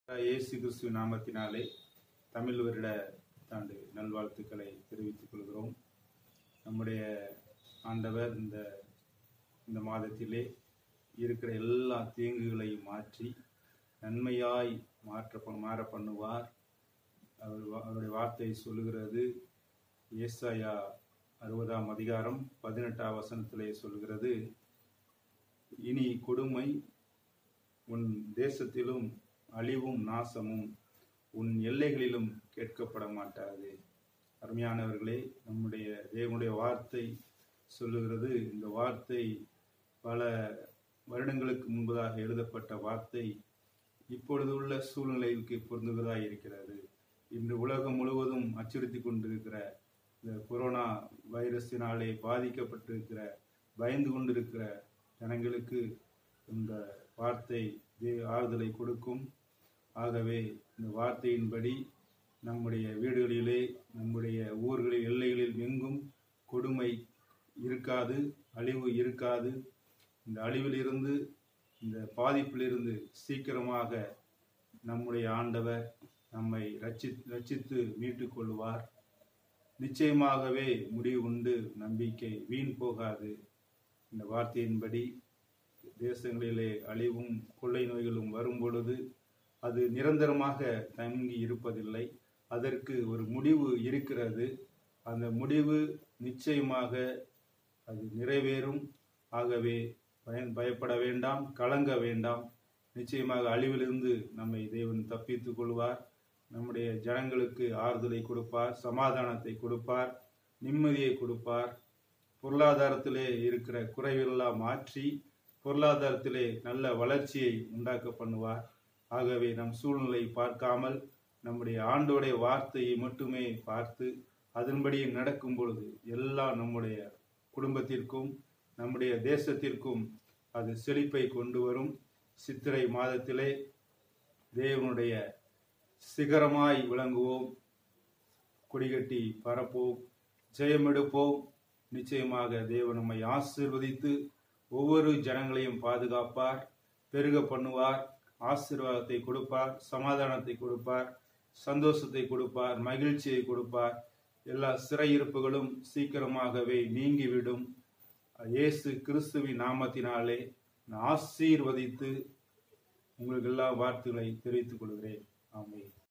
இயேசு கிறிஸ்துவ நாமத்தினாலே தமிழ் வருட தாண்டு நல்வாழ்த்துக்களை தெரிவித்துக் கொள்கிறோம் நம்முடைய ஆண்டவர் இந்த இந்த மாதத்திலே இருக்கிற எல்லா தீங்குகளையும் மாற்றி நன்மையாய் மாற்ற மாற பண்ணுவார் அவர் வா- அவருடைய வார்த்தை சொல்லுகிறது ஏசாயா அறுபதாம் அதிகாரம் பதினெட்டாம் வசனத்திலே சொல்கிறது இனி கொடுமை உன் தேசத்திலும் அழிவும் நாசமும் உன் எல்லைகளிலும் கேட்கப்பட மாட்டாது அருமையானவர்களே நம்முடைய தேவனுடைய வார்த்தை சொல்லுகிறது இந்த வார்த்தை பல வருடங்களுக்கு முன்பதாக எழுதப்பட்ட வார்த்தை இப்பொழுது உள்ள சூழ்நிலைக்கு பொருந்துவதாக இருக்கிறது இன்று உலகம் முழுவதும் அச்சுறுத்தி கொண்டிருக்கிற இந்த கொரோனா வைரஸினாலே பாதிக்கப்பட்டிருக்கிற பயந்து கொண்டிருக்கிற ஜனங்களுக்கு இந்த வார்த்தை தே- ஆறுதலை கொடுக்கும் ஆகவே இந்த வார்த்தையின்படி நம்முடைய வீடுகளிலே நம்முடைய ஊர்களில் எல்லைகளில் எங்கும் கொடுமை இருக்காது அழிவு இருக்காது இந்த அழிவிலிருந்து இந்த பாதிப்பிலிருந்து சீக்கிரமாக நம்முடைய ஆண்டவர் நம்மை ரட்சி ரட்சித்து மீட்டுக் கொள்வார் நிச்சயமாகவே முடிவு உண்டு நம்பிக்கை வீண் போகாது இந்த வார்த்தையின்படி தேசங்களிலே அழிவும் கொள்ளை நோய்களும் வரும் பொழுது அது நிரந்தரமாக தங்கி இருப்பதில்லை அதற்கு ஒரு முடிவு இருக்கிறது அந்த முடிவு நிச்சயமாக அது நிறைவேறும் ஆகவே பயன் பயப்பட வேண்டாம் கலங்க வேண்டாம் நிச்சயமாக அழிவிலிருந்து நம்மை தேவன் தப்பித்துக் கொள்வார் நம்முடைய ஜனங்களுக்கு ஆறுதலை கொடுப்பார் சமாதானத்தை கொடுப்பார் நிம்மதியை கொடுப்பார் பொருளாதாரத்திலே இருக்கிற குறைவெல்லாம் மாற்றி பொருளாதாரத்திலே நல்ல வளர்ச்சியை உண்டாக்க பண்ணுவார் ஆகவே நம் சூழ்நிலை பார்க்காமல் நம்முடைய ஆண்டோடைய வார்த்தையை மட்டுமே பார்த்து அதன்படி நடக்கும் பொழுது எல்லாம் நம்முடைய குடும்பத்திற்கும் நம்முடைய தேசத்திற்கும் அது செழிப்பை கொண்டு வரும் சித்திரை மாதத்திலே தேவனுடைய சிகரமாய் விளங்குவோம் கொடிகட்டி பரப்போம் ஜெயமெடுப்போம் நிச்சயமாக தேவன் நம்மை ஆசீர்வதித்து ஒவ்வொரு ஜனங்களையும் பாதுகாப்பார் பெருக பண்ணுவார் ஆசீர்வாதத்தை கொடுப்பார் சமாதானத்தை கொடுப்பார் சந்தோஷத்தை கொடுப்பார் மகிழ்ச்சியை கொடுப்பார் எல்லா சிறையிருப்புகளும் சீக்கிரமாகவே நீங்கிவிடும் இயேசு கிறிஸ்துவின் நாமத்தினாலே நான் ஆசீர்வதித்து உங்களுக்கு எல்லா வார்த்தைகளை தெரிவித்துக் கொள்கிறேன் ஆமென்